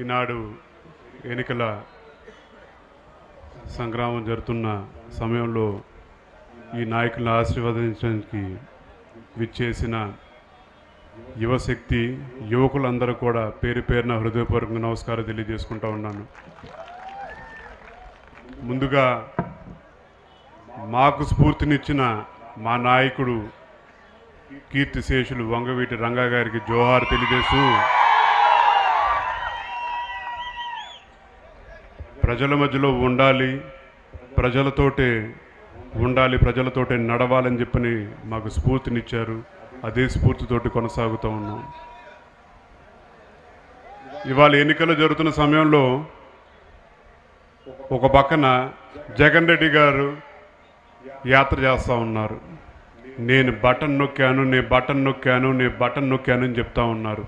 ఈనాడు ఎన్నికల సంగ్రామం జరుగుతున్న సమయంలో ఈ నాయకులను ఆశీర్వదించడానికి విచ్చేసిన యువశక్తి యువకులందరూ కూడా పేరు పేరున హృదయపూర్వక నమస్కారం తెలియజేసుకుంటా ఉన్నాను ముందుగా మాకు స్ఫూర్తినిచ్చిన మా నాయకుడు కీర్తిశేషులు వంగవీటి రంగా గారికి జోహార్ తెలియజేస్తూ ప్రజల మధ్యలో ఉండాలి ప్రజలతోటే ఉండాలి ప్రజలతోటే నడవాలని చెప్పని మాకు స్ఫూర్తినిచ్చారు అదే స్ఫూర్తితోటి కొనసాగుతూ ఉన్నాం ఇవాళ ఎన్నికలు జరుగుతున్న సమయంలో ఒక పక్కన జగన్ రెడ్డి గారు యాత్ర చేస్తూ ఉన్నారు నేను బటన్ నొక్కాను నేను బటన్ నొక్కాను నేను బటన్ నొక్కాను అని చెప్తా ఉన్నారు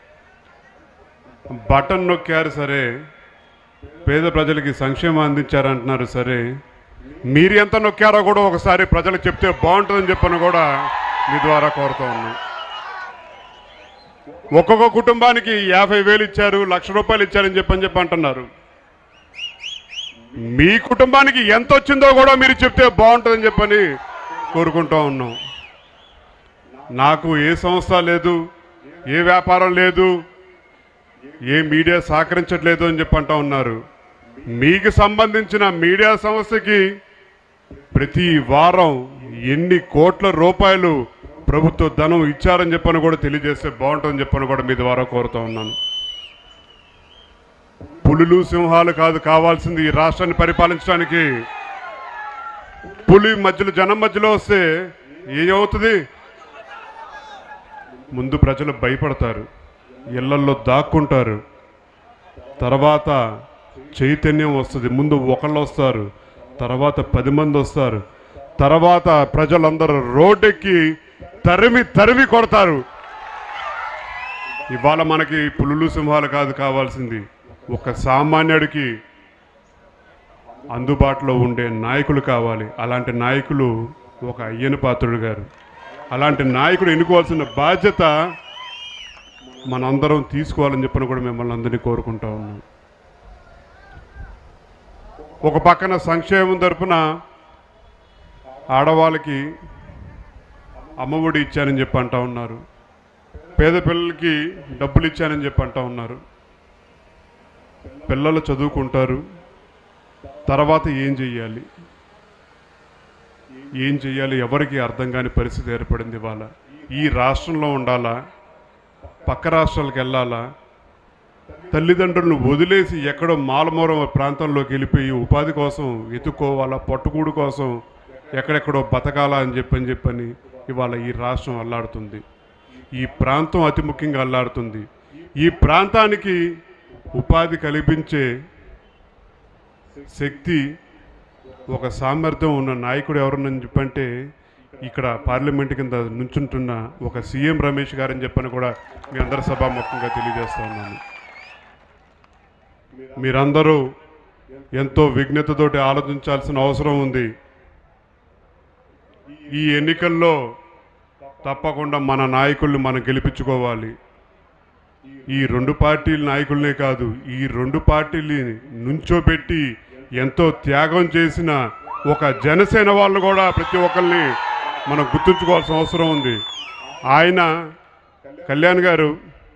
బటన్ నొక్కారు సరే పేద ప్రజలకి సంక్షేమం అందించారంటున్నారు సరే మీరు ఎంత నొక్కారో కూడా ఒకసారి ప్రజలకు చెప్తే బాగుంటుందని చెప్పని కూడా మీ ద్వారా కోరుతూ ఉన్నాం ఒక్కొక్క కుటుంబానికి యాభై వేలు ఇచ్చారు లక్ష రూపాయలు ఇచ్చారని చెప్పని చెప్పి అంటున్నారు మీ కుటుంబానికి ఎంత వచ్చిందో కూడా మీరు చెప్తే బాగుంటుందని చెప్పని కోరుకుంటూ ఉన్నాం నాకు ఏ సంస్థ లేదు ఏ వ్యాపారం లేదు ఏ మీడియా సహకరించట్లేదు అని చెప్పి అంటా ఉన్నారు మీకు సంబంధించిన మీడియా సంస్థకి ప్రతి వారం ఎన్ని కోట్ల రూపాయలు ప్రభుత్వ ధనం ఇచ్చారని చెప్పని కూడా తెలియజేస్తే బాగుంటుందని చెప్పని కూడా మీ ద్వారా కోరుతా ఉన్నాను పులులు సింహాలు కాదు కావాల్సింది ఈ రాష్ట్రాన్ని పరిపాలించడానికి పులి మధ్యలో జనం మధ్యలో వస్తే ఏమవుతుంది ముందు ప్రజలు భయపడతారు ఇళ్లల్లో దాక్కుంటారు తర్వాత చైతన్యం వస్తుంది ముందు ఒకళ్ళు వస్తారు తర్వాత పది మంది వస్తారు తర్వాత ప్రజలందరూ రోడ్డెక్కి తరిమి తరిమి కొడతారు ఇవాళ మనకి పులులు సింహాలు కాదు కావాల్సింది ఒక సామాన్యుడికి అందుబాటులో ఉండే నాయకులు కావాలి అలాంటి నాయకులు ఒక అయ్యన పాత్రుడు గారు అలాంటి నాయకుడు ఎన్నుకోవాల్సిన బాధ్యత మనందరం తీసుకోవాలని చెప్పని కూడా మిమ్మల్ని అందరినీ కోరుకుంటా ఉన్నాం ఒక పక్కన సంక్షేమం తరపున ఆడవాళ్ళకి అమ్మఒడి ఇచ్చానని చెప్పి అంటా ఉన్నారు పేద పిల్లలకి డబ్బులు ఇచ్చానని చెప్పి అంటా ఉన్నారు పిల్లలు చదువుకుంటారు తర్వాత ఏం చెయ్యాలి ఏం చెయ్యాలి ఎవరికి అర్థం కాని పరిస్థితి ఏర్పడింది ఇవాళ ఈ రాష్ట్రంలో ఉండాలా పక్క రాష్ట్రాలకు వెళ్ళాలా తల్లిదండ్రులను వదిలేసి ఎక్కడో మాలమూర ప్రాంతంలోకి వెళ్ళిపోయి ఉపాధి కోసం ఎత్తుకోవాలా పట్టుకూడు కోసం ఎక్కడెక్కడో బతకాలా అని చెప్పని చెప్పని ఇవాళ ఈ రాష్ట్రం అల్లాడుతుంది ఈ ప్రాంతం అతి ముఖ్యంగా అల్లాడుతుంది ఈ ప్రాంతానికి ఉపాధి కల్పించే శక్తి ఒక సామర్థ్యం ఉన్న నాయకుడు ఎవరన్నా చెప్పంటే ఇక్కడ పార్లమెంట్ కింద నుంచుంటున్న ఒక సీఎం రమేష్ గారని చెప్పని కూడా మీ అందరి సభాముఖంగా తెలియజేస్తా ఉన్నాను మీరందరూ ఎంతో విఘ్నతతోటి ఆలోచించాల్సిన అవసరం ఉంది ఈ ఎన్నికల్లో తప్పకుండా మన నాయకుల్ని మనం గెలిపించుకోవాలి ఈ రెండు పార్టీల నాయకులనే కాదు ఈ రెండు పార్టీలని నుంచోబెట్టి ఎంతో త్యాగం చేసిన ఒక జనసేన వాళ్ళు కూడా ప్రతి ఒక్కరిని మనం గుర్తుంచుకోవాల్సిన అవసరం ఉంది ఆయన కళ్యాణ్ గారు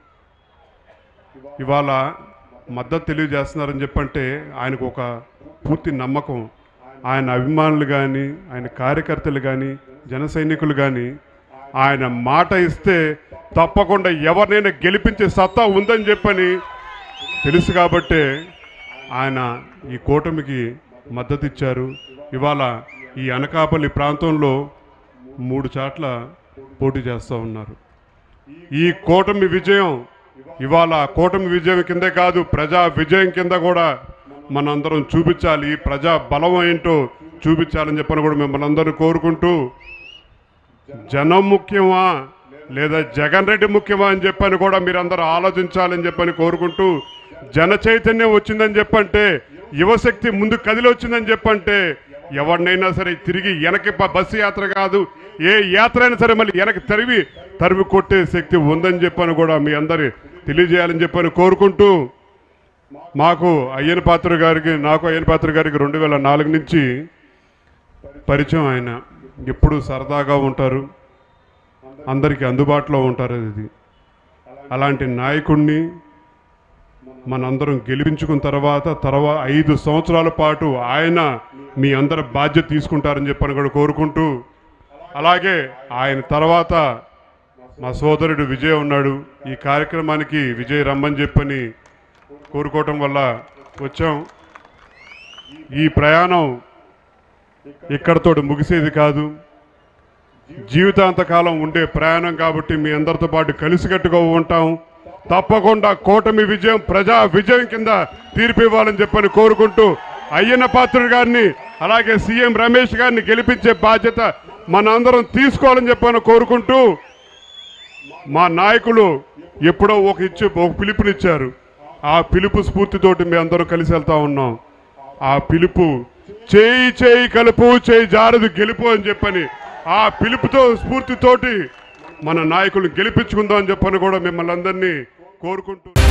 ఇవాళ మద్దతు తెలియజేస్తున్నారని చెప్పంటే ఆయనకు ఒక పూర్తి నమ్మకం ఆయన అభిమానులు కానీ ఆయన కార్యకర్తలు కానీ జన సైనికులు కానీ ఆయన మాట ఇస్తే తప్పకుండా ఎవరినైనా గెలిపించే సత్తా ఉందని చెప్పని తెలుసు కాబట్టే ఆయన ఈ కూటమికి మద్దతు ఇచ్చారు ఇవాళ ఈ అనకాపల్లి ప్రాంతంలో మూడు చాట్ల పోటీ చేస్తూ ఉన్నారు ఈ కూటమి విజయం ఇవాళ కూటమి విజయం కిందే కాదు ప్రజా విజయం కింద కూడా మనందరం చూపించాలి ఈ ప్రజా బలం ఏంటో చూపించాలని చెప్పని కూడా మిమ్మల్ని అందరూ కోరుకుంటూ జనం ముఖ్యమా లేదా జగన్ రెడ్డి ముఖ్యమా అని చెప్పని కూడా మీరందరూ ఆలోచించాలని చెప్పని కోరుకుంటూ జన చైతన్యం వచ్చిందని చెప్పంటే యువశక్తి ముందు కదిలి వచ్చిందని చెప్పంటే ఎవరినైనా సరే తిరిగి వెనక్కి ప- బస్సు యాత్ర కాదు ఏ యాత్ర అయినా సరే మళ్ళీ వెనక్కి తరివి తరివి కొట్టే శక్తి ఉందని చెప్పని కూడా మీ అందరి తెలియజేయాలని చెప్పని కోరుకుంటూ మాకు అయ్యన పాత్ర గారికి నాకు అయ్యన పాత్ర గారికి రెండు వేల నాలుగు నుంచి పరిచయం ఆయన ఎప్పుడు సరదాగా ఉంటారు అందరికీ అందుబాటులో ఉంటారు ఇది అలాంటి నాయకుడిని మనందరం గెలిపించుకున్న తర్వాత తర్వాత ఐదు సంవత్సరాల పాటు ఆయన మీ అందరి బాధ్యత తీసుకుంటారని చెప్పని కూడా కోరుకుంటూ అలాగే ఆయన తర్వాత మా సోదరుడు విజయ్ ఉన్నాడు ఈ కార్యక్రమానికి విజయ్ రమ్మని చెప్పని కోరుకోవటం వల్ల వచ్చాం ఈ ప్రయాణం ఇక్కడతో ముగిసేది కాదు జీవితాంతకాలం ఉండే ప్రయాణం కాబట్టి మీ అందరితో పాటు కలిసికట్టుగా ఉంటాం తప్పకుండా కూటమి విజయం ప్రజా విజయం కింద తీర్పు ఇవ్వాలని చెప్పని కోరుకుంటూ అయ్యన్న పాత్రుడు గారిని అలాగే సీఎం రమేష్ గారిని గెలిపించే బాధ్యత మనందరం తీసుకోవాలని చెప్పని కోరుకుంటూ మా నాయకులు ఎప్పుడో ఒక ఇచ్చి ఒక పిలుపునిచ్చారు ఆ పిలుపు స్ఫూర్తితోటి మేము అందరం కలిసి వెళ్తా ఉన్నాం ఆ పిలుపు చేయి చేయి కలుపు చేయి జారదు గెలుపు అని చెప్పని ఆ పిలుపుతో స్ఫూర్తితోటి మన నాయకులు గెలిపించుకుందాం అని చెప్పని కూడా మిమ్మల్ని అందరినీ కోరుకుంటూ